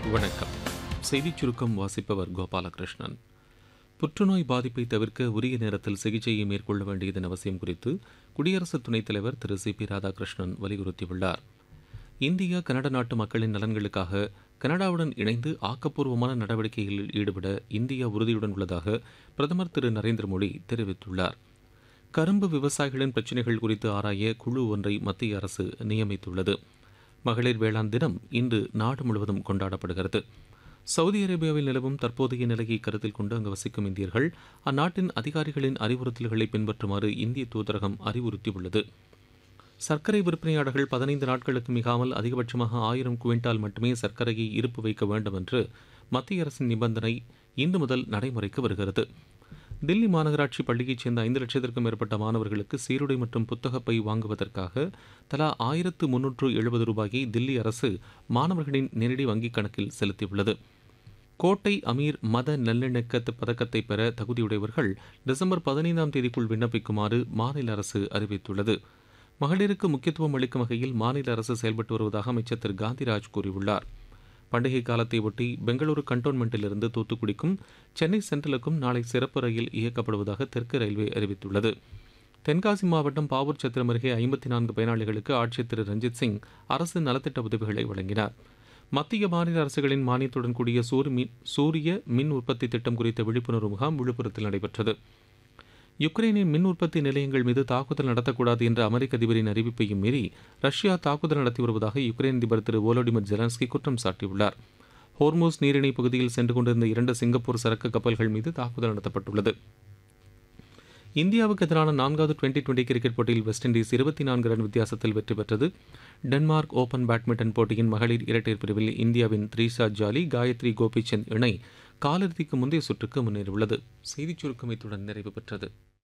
வணக்கம் செய்திச் சுருக்கம் வாசிப்பவர் கோபாலகிருஷ்ணன் புற்றுநோய் பாதிப்பை தவிர்க்க உரிய நேரத்தில் சிகிச்சையை மேற்கொள்ள வேண்டியதன் அவசியம் குறித்து குடியரசு துணைத் தலைவர் திரு சி பி ராதாகிருஷ்ணன் வலியுறுத்தியுள்ளார் இந்தியா கனடா நாட்டு மக்களின் நலன்களுக்காக கனடாவுடன் இணைந்து ஆக்கப்பூர்வமான நடவடிக்கைகளில் ஈடுபட இந்தியா உறுதியுடன் உள்ளதாக பிரதமர் திரு நரேந்திர மோடி தெரிவித்துள்ளார் கரும்பு விவசாயிகளின் பிரச்சினைகள் குறித்து ஆராய குழு ஒன்றை மத்திய அரசு நியமித்துள்ளது மகளிர் வேளாண் தினம் இன்று நாடு முழுவதும் கொண்டாடப்படுகிறது சவுதி அரேபியாவில் நிலவும் தற்போதைய நிலையை கருத்தில் கொண்டு அங்கு வசிக்கும் இந்தியர்கள் அந்நாட்டின் அதிகாரிகளின் அறிவுறுத்தல்களை பின்பற்றுமாறு இந்திய தூதரகம் அறிவுறுத்தியுள்ளது சர்க்கரை விற்பனையாளர்கள் பதினைந்து நாட்களுக்கு மிகாமல் அதிகபட்சமாக ஆயிரம் குவிண்டால் மட்டுமே சர்க்கரையை இருப்பு வைக்க வேண்டும் என்று மத்திய அரசின் நிபந்தனை இன்று முதல் நடைமுறைக்கு வருகிறது தில்லி மாநகராட்சி பள்ளியைச் சேர்ந்த ஐந்து லட்சத்திற்கும் மேற்பட்ட மாணவர்களுக்கு சீருடை மற்றும் புத்தகப்பை வாங்குவதற்காக தலா ஆயிரத்து முன்னூற்று எழுபது ரூபாயை தில்லி அரசு மாணவர்களின் நேரடி வங்கிக் கணக்கில் செலுத்தியுள்ளது கோட்டை அமீர் மத நல்லிணக்க பதக்கத்தை பெற தகுதியுடையவர்கள் டிசம்பர் பதினைந்தாம் தேதிக்குள் விண்ணப்பிக்குமாறு மாநில அரசு அறிவித்துள்ளது மகளிருக்கு முக்கியத்துவம் அளிக்கும் வகையில் மாநில அரசு செயல்பட்டு வருவதாக அமைச்சர் திரு காந்திராஜ் கூறியுள்ளார் பண்டிகை காலத்தை ஒட்டி பெங்களூரு கண்டோன்மெண்ட்டிலிருந்து தூத்துக்குடிக்கும் சென்னை சென்ட்ரலுக்கும் நாளை சிறப்பு ரயில் இயக்கப்படுவதாக தெற்கு ரயில்வே அறிவித்துள்ளது தென்காசி மாவட்டம் பாவூர் சத்திரம் அருகே ஐம்பத்தி நான்கு பயனாளிகளுக்கு ஆட்சியர் திரு ரஞ்சித் சிங் அரசு நலத்திட்ட உதவிகளை வழங்கினார் மத்திய மாநில அரசுகளின் மானியத்துடன் கூடிய சூரிய மின் சூரிய மின் உற்பத்தி திட்டம் குறித்த விழிப்புணர்வு முகாம் விழுப்புரத்தில் நடைபெற்றது யுக்ரைனின் மின் உற்பத்தி நிலையங்கள் மீது தாக்குதல் நடத்தக்கூடாது என்ற அமெரிக்க அதிபரின் அறிவிப்பையும் மீறி ரஷ்யா தாக்குதல் நடத்தி வருவதாக யுக்ரைன் அதிபர் திரு வோலோடிமிர் ஜெலன்ஸ்கி குற்றம் சாட்டியுள்ளார் ஹோர்மோஸ் நீரிணை பகுதியில் சென்று கொண்டிருந்த இரண்டு சிங்கப்பூர் சரக்கு கப்பல்கள் மீது தாக்குதல் நடத்தப்பட்டுள்ளது இந்தியாவுக்கு எதிரான நான்காவது டுவெண்டி டுவெண்டி கிரிக்கெட் போட்டியில் வெஸ்ட் இண்டீஸ் இருபத்தி நான்கு ரன் வித்தியாசத்தில் வெற்றி பெற்றது டென்மார்க் ஓபன் பேட்மிண்டன் போட்டியின் மகளிர் இரட்டையர் பிரிவில் இந்தியாவின் த்ரீஷா ஜாலி காயத்ரி கோபிச்சந்த் இணை காலிறுதிக்கு முந்தைய சுற்றுக்கு முன்னேறியுள்ளது செய்திச் சுருக்கம் இத்துடன் நிறைவு பெற்றது